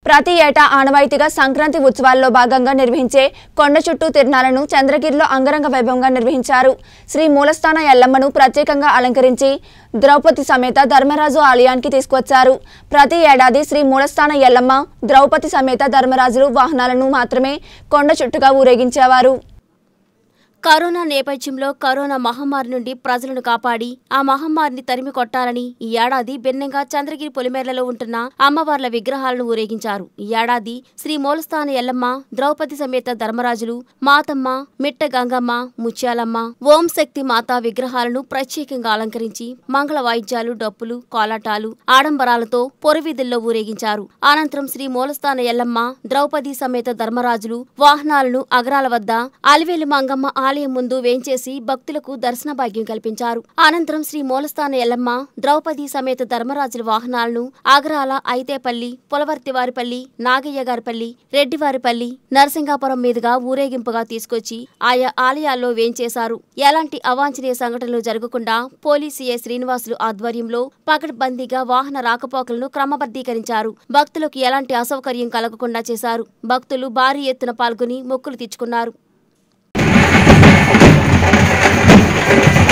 ప్రతి ఏటా ఆనవాయితీగా సంక్రాంతి ఉత్సవాల్లో భాగంగా నిర్వహించే కొండ చుట్టూ తిరణాలను చంద్రగిరిలో అంగరంగ వైభవంగా నిర్వహించారు శ్రీ మూలస్థాన ఎల్లమ్మను ప్రత్యేకంగా అలంకరించి ద్రౌపది సమేత ధర్మరాజు ఆలయానికి తీసుకువచ్చారు ప్రతి ఏడాది శ్రీ మూలస్థాన ఎల్లమ్మ ద్రౌపది సమేత ధర్మరాజులు వాహనాలను మాత్రమే కొండ చుట్టుగా ఊరేగించేవారు కరోనా నేపథ్యంలో కరోనా మహమ్మారి నుండి ప్రజలను కాపాడి ఆ మహమ్మారిని తరిమి కొట్టాలని ఈ ఏడాది భిన్నంగా చంద్రగిరి పొలిమేరలలో ఉంటున్న అమ్మవార్ల విగ్రహాలను ఊరేగించారు ఈ ఏడాది శ్రీ మూలస్థాన ఎల్లమ్మ ద్రౌపది సమేత ధర్మరాజులు మాతమ్మ మిట్ట గంగమ్మ ముత్యాలమ్మ ఓం శక్తి మాతా విగ్రహాలను ప్రత్యేకంగా అలంకరించి మంగళ వాయిద్యాలు డప్పులు కోలాటాలు ఆడంబరాలతో పొరవీధుల్లో ఊరేగించారు అనంతరం శ్రీ మూలస్థాన ఎల్లమ్మ ద్రౌపది సమేత ధర్మరాజులు వాహనాలను అగరాల వద్ద అలివేలు మంగమ్మ ఆలయం ముందు వేంచేసి భక్తులకు దర్శన భాగ్యం కల్పించారు అనంతరం శ్రీ మూలస్థాన ఎల్లమ్మ ద్రౌపది సమేత ధర్మరాజుల వాహనాలను ఆగరాల ఐతేపల్లి పులవర్తివారిపల్లి నాగయ్య గారిపల్లి రెడ్డివారిపల్లి నరసింగాపురం మీదుగా ఊరేగింపుగా తీసుకొచ్చి ఆయా ఆలయాల్లో వేంచేశారు ఎలాంటి అవాంఛనీయ సంఘటనలు జరగకుండా పోలీసు ఏ శ్రీనివాసులు ఆధ్వర్యంలో పకడ్బందీగా వాహన రాకపోకలను క్రమబద్ధీకరించారు భక్తులకు ఎలాంటి అసౌకర్యం కలగకుండా చేశారు భక్తులు భారీ ఎత్తున పాల్గొని మొక్కులు తీర్చుకున్నారు